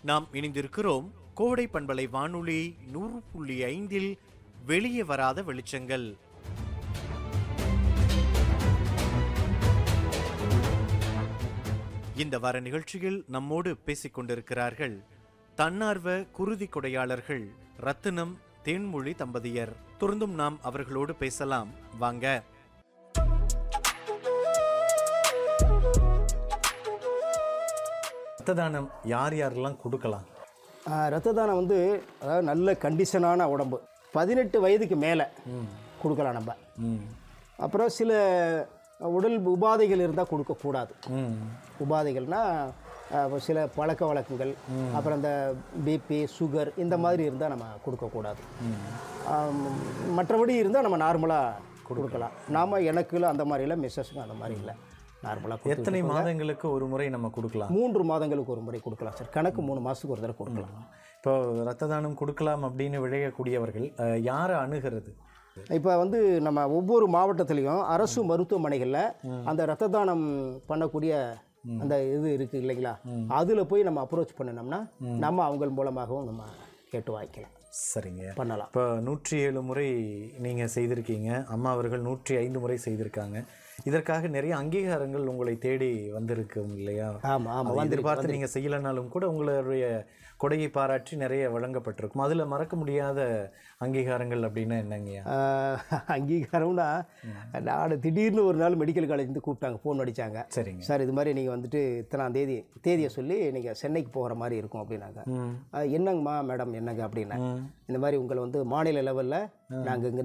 நாம் இணைந்திருக்கிறோம் கோடை பண்பலை வானொலி நூறு புள்ளி ஐந்தில் வெளியே வராத வெளிச்சங்கள் இந்த வார நிகழ்ச்சியில் நம்மோடு பேசிக் கொண்டிருக்கிறார்கள் தன்னார்வ குருதி கொடையாளர்கள் ரத்தினம் தேன்மொழி தம்பதியர் தொடர்ந்தும் நாம் அவர்களோடு பேசலாம் வாங்க ரத்த தானம் யார் யாரெல்லாம் கொடுக்கலாம் ஆஹ் ரத்த தானம் வந்து அதாவது நல்ல கண்டிஷனான உடம்பு பதினெட்டு வயதுக்கு மேலே கொடுக்கலாம் நம்ம ம் அப்புறம் சில உடல் உபாதைகள் இருந்தால் கொடுக்கக்கூடாது ம் உபாதைகள்னால் சில பழக்க வழக்கங்கள் அப்புறம் இந்த பிபி சுகர் இந்த மாதிரி இருந்தால் நம்ம கொடுக்கக்கூடாது ஆம், மற்றபடி இருந்தால் நம்ம நார்மலாக கொடுக்கலாம் நாம் எனக்குல அந்த மாதிரிலாம் மிஸ்ஸஸ்க்கு அந்த மாதிரி இல்லை நார்மலாக எத்தனை மாதங்களுக்கு ஒரு முறை நம்ம கொடுக்கலாம் மூன்று மாதங்களுக்கு ஒரு முறை கொடுக்கலாம் சார் கணக்கு மூணு மாதத்துக்கு ஒரு தடவை கொடுக்கலாம் இப்போ ரத்த தானம் கொடுக்கலாம் அப்படின்னு விளையக்கூடியவர்கள் அஹ், யாரை அணுகிறது இப்போ வந்து நம்ம ஒவ்வொரு மாவட்டத்துலேயும் அரசு மருத்துவமனைகளில் அந்த ரத்த தானம் பண்ணக்கூடிய அந்த இது இருக்குது இல்லைங்களா அதில் போய் நம்ம அப்ரோச் பண்ணினோம்னா நம்ம அவங்க மூலமாகவும் நம்ம கேட்டு வாங்கிக்கலாம் சரிங்க பண்ணலாம் இப்போ நூற்றி ஏழு முறை நீங்கள் செய்திருக்கீங்க அம்மா அவர்கள் நூற்றி ஐந்து முறை செய்திருக்காங்க இதற்காக நிறைய அங்கீகாரங்கள் உங்களை தேடி வந்திருக்கும் இல்லையா ஆமாம் ஆமாம் அதை எதிர்பார்த்து நீங்கள் செய்யலைனாலும் கூட உங்களுடைய கொடையை பாராட்டி நிறைய வழங்கப்பட்டிருக்கும் அதில் மறக்க முடியாத அங்கீகாரங்கள் அப்படின்னா என்னங்கய்யா ஆஹ், அங்கீகாரம்னா நான் திடீர்னு ஒரு நாள் மெடிக்கல் காலேஜ்லேருந்து கூப்பிட்டாங்க ஃபோன் அடித்தாங்க சரிங்க சார் இது மாதிரி நீங்கள் வந்துட்டு இத்தனாம் தேதி தேதியை சொல்லி நீங்கள் சென்னைக்கு போகிற மாதிரி இருக்கும் அப்படின்னாங்க ஆஹ், என்னங்கம்மா மேடம் என்னங்க அப்படின்னா இந்த மாதிரி உங்களை வந்து மாநில லெவலில் நாங்கள் இங்கே